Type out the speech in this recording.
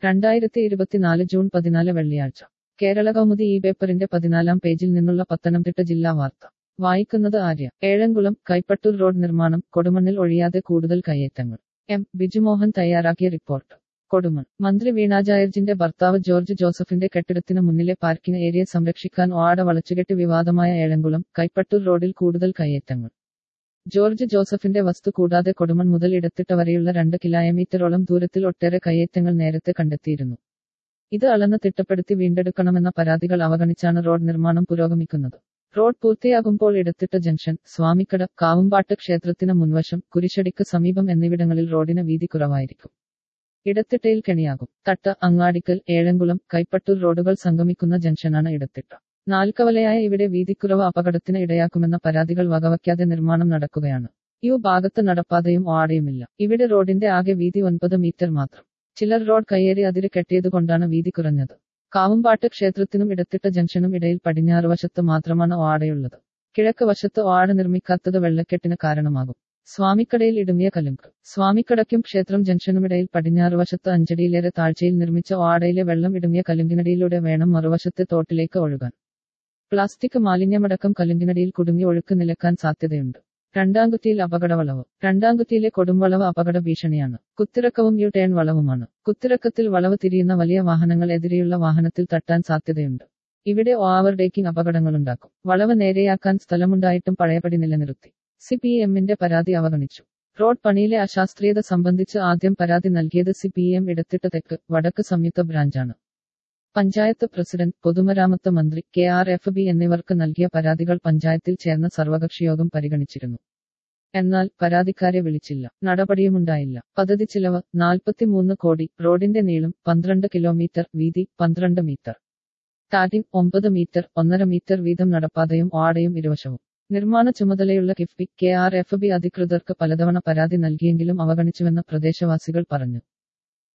രണ്ടായിരത്തി ഇരുപത്തിനാല് ജൂൺ പതിനാല് വെള്ളിയാഴ്ച കേരള കൗമുദി ഈ പേപ്പറിന്റെ പതിനാലാം പേജിൽ നിന്നുള്ള പത്തനംതിട്ട ജില്ലാ വാർത്ത വായിക്കുന്നത് ആര്യ ഏഴംകുളം കൈപ്പട്ടൂർ റോഡ് നിർമ്മാണം കൊടുമണ്ണിൽ ഒഴിയാതെ കൂടുതൽ കയ്യേറ്റങ്ങൾ എം ബിജുമോഹൻ തയ്യാറാക്കിയ റിപ്പോർട്ട് കൊടുമൺ മന്ത്രി വീണ ജയർജിന്റെ ഭർത്താവ് ജോർജ് ജോസഫിന്റെ കെട്ടിടത്തിന് മുന്നിലെ പാർക്കിംഗ് ഏരിയ സംരക്ഷിക്കാൻ ഓട വളച്ചുകെട്ടി വിവാദമായ ഏഴംകുളം കൈപ്പട്ടൂർ റോഡിൽ കൂടുതൽ കയ്യേറ്റങ്ങൾ ജോർജ് ജോസഫിന്റെ വസ്തു കൂടാതെ കൊടുമൺ മുതൽ ഇടത്തിട്ട വരെയുള്ള രണ്ട് കിലോമീറ്ററോളം ദൂരത്തിൽ ഒട്ടേറെ കയ്യേറ്റങ്ങൾ നേരത്തെ കണ്ടെത്തിയിരുന്നു ഇത് അളന്ന് തിട്ടപ്പെടുത്തി വീണ്ടെടുക്കണമെന്ന പരാതികൾ അവഗണിച്ചാണ് റോഡ് നിർമ്മാണം പുരോഗമിക്കുന്നത് റോഡ് പൂർത്തിയാകുമ്പോൾ ഇടത്തിട്ട ജംഗ്ഷൻ സ്വാമിക്കട കാവുമ്പാട്ട് ക്ഷേത്രത്തിന് മുൻവശം കുരിശടിക്ക് സമീപം എന്നിവിടങ്ങളിൽ റോഡിന് വീതി കുറവായിരിക്കും ഇടത്തിട്ടയിൽ കെണിയാകും തട്ട അങ്ങാടിക്കൽ ഏഴംകുളം കൈപ്പട്ടൂർ റോഡുകൾ സംഗമിക്കുന്ന ജംഗ്ഷനാണ് ഇടത്തിട്ട നാൽക്കവലയായ ഇവിടെ വീതിക്കുറവ് അപകടത്തിന് ഇടയാക്കുമെന്ന പരാതികൾ വകവയ്ക്കാതെ നിർമ്മാണം നടക്കുകയാണ് ഈ ഭാഗത്ത് നടപ്പാതയും ഓടയുമില്ല ഇവിടെ റോഡിന്റെ ആകെ വീതി ഒൻപത് മീറ്റർ മാത്രം ചിലർ റോഡ് കയ്യേറി അതിര് കെട്ടിയതുകൊണ്ടാണ് വീതി കുറഞ്ഞത് കാവുമ്പാട്ട് ക്ഷേത്രത്തിനും ഇടത്തിട്ട ജംഗ്ഷനും ഇടയിൽ പടിഞ്ഞാറ് വശത്ത് മാത്രമാണ് ഓടയുള്ളത് കിഴക്ക് വശത്ത് ഓട നിർമ്മിക്കാത്തത് വെള്ളക്കെട്ടിന് കാരണമാകും സ്വാമിക്കടയിൽ ഇടുങ്ങിയ കലുങ്ക് സ്വാമിക്കടയ്ക്കും ക്ഷേത്രം ജംഗ്ഷനുമിടയിൽ പടിഞ്ഞാറ് വശത്ത് അഞ്ചടിയിലേറെ താഴ്ചയിൽ നിർമ്മിച്ച ഓടയിലെ വെള്ളം ഇടുങ്ങിയ കലുങ്കിനടിയിലൂടെ വേണം മറുവശത്തെ തോട്ടിലേക്ക് ഒഴുകാൻ പ്ലാസ്റ്റിക് മാലിന്യമടക്കം കലുങ്കിനടിയിൽ കുടുങ്ങി ഒഴുക്ക് നിലക്കാൻ സാധ്യതയുണ്ട് രണ്ടാംകുറ്റിയിൽ അപകടവളവ് രണ്ടാംകുറ്റിയിലെ കൊടുംവളവ് അപകട ഭീഷണിയാണ് കുത്തിറക്കവും യു ടേൺ വളവുമാണ് കുത്തിറക്കത്തിൽ വളവ് തിരിയുന്ന വലിയ വാഹനങ്ങൾ എതിരെയുള്ള വാഹനത്തിൽ തട്ടാൻ സാധ്യതയുണ്ട് ഇവിടെ ഓവർടേക്കിംഗ് അപകടങ്ങളുണ്ടാക്കും വളവ് നേരെയാക്കാൻ സ്ഥലമുണ്ടായിട്ടും പഴയപടി നിലനിർത്തി സി പി എമ്മിന്റെ പരാതി അവഗണിച്ചു റോഡ് പണിയിലെ അശാസ്ത്രീയത സംബന്ധിച്ച് ആദ്യം പരാതി നൽകിയത് സി പി എം ഇടത്തിട്ട തെക്ക് വടക്ക് സംയുക്ത ബ്രാഞ്ചാണ് പഞ്ചായത്ത് പ്രസിഡന്റ് പൊതുമരാമത്ത് മന്ത്രി കെ ആർ എഫ് ബി എന്നിവർക്ക് നൽകിയ പരാതികൾ പഞ്ചായത്തിൽ ചേർന്ന സർവകക്ഷിയോഗം പരിഗണിച്ചിരുന്നു എന്നാൽ പരാതിക്കാരെ വിളിച്ചില്ല നടപടിയുമുണ്ടായില്ല പദ്ധതി ചിലവ് നാൽപ്പത്തിമൂന്ന് കോടി റോഡിന്റെ നീളം പന്ത്രണ്ട് കിലോമീറ്റർ വീതി പന്ത്രണ്ട് മീറ്റർ ടാറ്റിംഗ് ഒമ്പത് മീറ്റർ ഒന്നര മീറ്റർ വീതം നടപ്പാതയും ഓടയും ഇരുവശവും നിർമ്മാണ ചുമതലയുള്ള KIIFB K R F B അധികൃതർക്ക് പലതവണ പരാതി നൽകിയെങ്കിലും അവഗണിച്ചുവെന്ന് പ്രദേശവാസികൾ പറഞ്ഞു